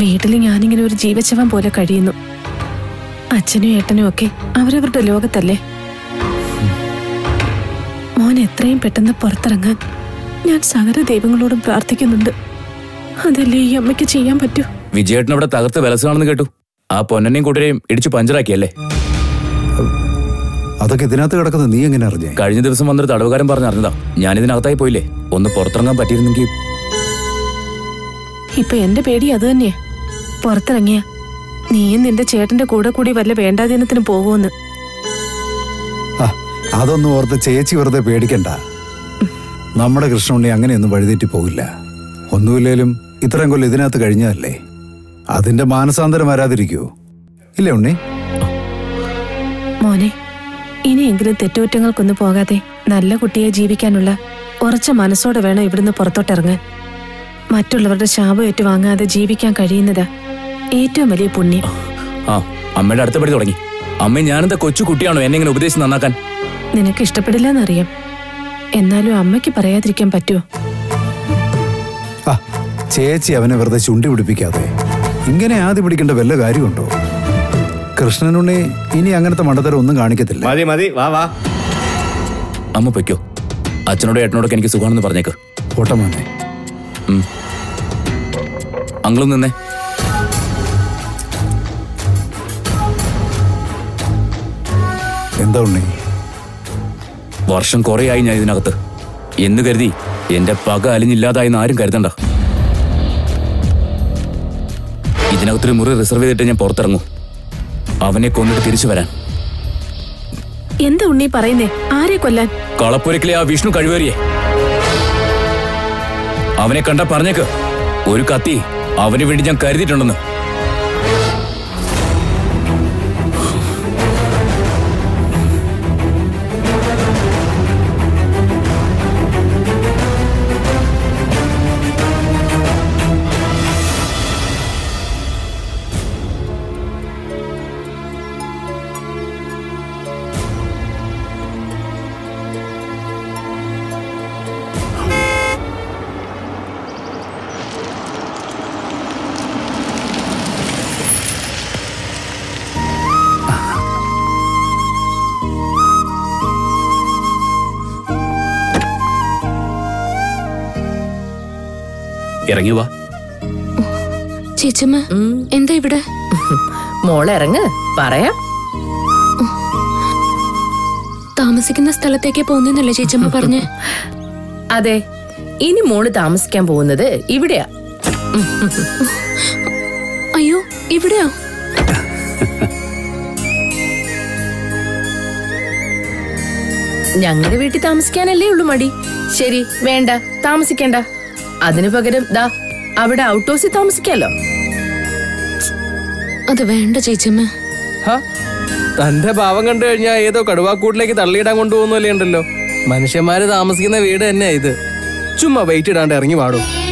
വീട്ടിൽ ഞാനിങ്ങനെ ഒരു ജീവശവം പോലെ കഴിയുന്നു അച്ഛനും ഏട്ടനും ഒക്കെ അവരവരുടെ ലോകത്തല്ലേ മോൻ എത്രയും പെട്ടെന്ന് പുറത്തിറങ്ങാൻ ഞാൻ സകല ദൈവങ്ങളോടും പ്രാർത്ഥിക്കുന്നുണ്ട് അതല്ലേ ഈ അമ്മയ്ക്ക് ചെയ്യാൻ പറ്റൂ വിജയേട്ടൻ അവിടെ തകർത്ത് വിലസാണെന്ന് കേട്ടു ആ പൊന്നനെയും കൂട്ടരെയും ഇടിച്ചു പഞ്ചറാക്കിയല്ലേ അതൊക്കെ ഇതിനകത്ത് കിടക്കുന്നത് നീ എങ്ങനെ അറിഞ്ഞേ കഴിഞ്ഞ ദിവസം വന്നൊരു തടവുകാരൻ പറഞ്ഞറിഞ്ഞതാ ഞാനിതിനകത്തായി പോയില്ലേ ഒന്ന് പുറത്തിറങ്ങാൻ പറ്റിയിരുന്നെങ്കിൽ ഇപ്പൊ എന്റെ പേടി അത് തന്നെയാ പുറത്തിറങ്ങിയ നീയും നിന്റെ ചേട്ടന്റെ കൂടെ കൂടി വല്ല വേണ്ടാദിനത്തിന് പോകുമെന്ന് ആ, അതൊന്നും ഓർത്ത് ചേച്ചി വെറുതെ പേടിക്കണ്ട നമ്മുടെ കൃഷ്ണുണ്ണി അങ്ങനെയൊന്നും വഴിതെറ്റി പോകില്ല ഒന്നുമില്ലേലും ഇത്രയും കൊല്ലം ഇതിനകത്ത് കഴിഞ്ഞതല്ലേ അതിന്റെ മാനസാന്തരം വരാതിരിക്കൂ ഇല്ലേ ഉണ്ണി മോനെ ഇനിയെങ്കിലും തെറ്റുകുറ്റങ്ങൾക്കൊന്നും പോകാതെ നല്ല കുട്ടിയെ ജീവിക്കാനുള്ള ഉറച്ച മനസ്സോടെ വേണം ഇവിടുന്ന് പുറത്തോട്ടിറങ്ങാൻ മറ്റുള്ളവരുടെ ശാപം ഏറ്റുവാങ്ങാതെ ജീവിക്കാൻ കഴിയുന്നതാ ഏറ്റവും വലിയ പുണ്യം ആ അമ്മയുടെ അടുത്ത പടി തുടങ്ങി അമ്മ ഞാനെന്താ കൊച്ചു കുട്ടിയാണോ എന്നെ ഇങ്ങനെ ഉപദേശിച്ച് നന്നാക്കാൻ നിനക്ക് ഇഷ്ടപ്പെടില്ല എന്നറിയാം എന്നാലും അമ്മയ്ക്ക് പറയാതിരിക്കാൻ പറ്റുമോ ആ ചേച്ചി അവനെ വെറുതെ ചുണ്ടി പിടിപ്പിക്കാതെ ഇങ്ങനെ ആദ്യ പിടിക്കേണ്ട വല്ല കാര്യമുണ്ടോ കൃഷ്ണനുണ്ണി ഇനി അങ്ങനത്തെ മണ്ടത്തരം ഒന്നും കാണിക്കത്തില്ല മതി മതി വാ വാ അമ്മ പൊയ്ക്കോ അച്ഛനോടും ഏട്ടനോടൊക്കെ എനിക്ക് സുഖമാണെന്ന് പറഞ്ഞേക്ക് ഓട്ടമാനെ അങ്ങളും നിന്നേ എന്താ ഉണ്ണി വർഷം കുറേയായി ഞാൻ ഇതിനകത്ത് എന്ന് കരുതി എന്റെ പക അലിഞ്ഞില്ലാതായെന്ന് ആരും കരുതണ്ട ഇതിനകത്തൊരു മുറി റിസർവ് ചെയ്തിട്ട് ഞാൻ പുറത്തിറങ്ങൂ അവനെ കൊന്നിട്ട് തിരിച്ചു വരാൻ എന്താ ഉണ്ണി പറയുന്നേ ആരെ കൊല്ലാൻ കളപ്പുരക്കിലെ ആ വിഷ്ണു കഴിവേറിയേ അവനെ കണ്ട പറഞ്ഞേക്ക് ഒരു കത്തി അവന് വേണ്ടി ഞാൻ കരുതിയിട്ടുണ്ടെന്ന് ഇറങ്ങി വാ ചേച്ചമ്മ എന്താ ഇവിടെ മോളിറങ്ങ് പറയാം താമസിക്കുന്ന സ്ഥലത്തേക്ക് പോകുന്നല്ലേ ചേച്ചമ്മ പറഞ്ഞ് അതെ ഇനി മോള് താമസിക്കാൻ പോകുന്നത് ഇവിടെയാ അയ്യോ ഇവിടെയോ ഞങ്ങളുടെ വീട്ടിൽ താമസിക്കാനല്ലേ ഉള്ളൂ മടി ശരി വേണ്ട താമസിക്കണ്ട അതിനു പകരം ദാ അവിടെ ഔട്ട് ഹൗസിൽ താമസിക്കാലോ അത് വേണ്ട ചേച്ചമ്മ ഹ? തന്റെ ഭാവം കണ്ടു കഴിഞ്ഞാൽ ഏതോ കടുവാക്കൂട്ടിലേക്ക് തള്ളിയിടാൻ കൊണ്ടുപോകുന്നല്ലേ ഉണ്ടല്ലോ മനുഷ്യന്മാര് താമസിക്കുന്ന വീട് തന്നെയാ ഇത് ചുമ്മാ വെയിറ്റ് ഇടാണ്ട് ഇറങ്ങി വാടും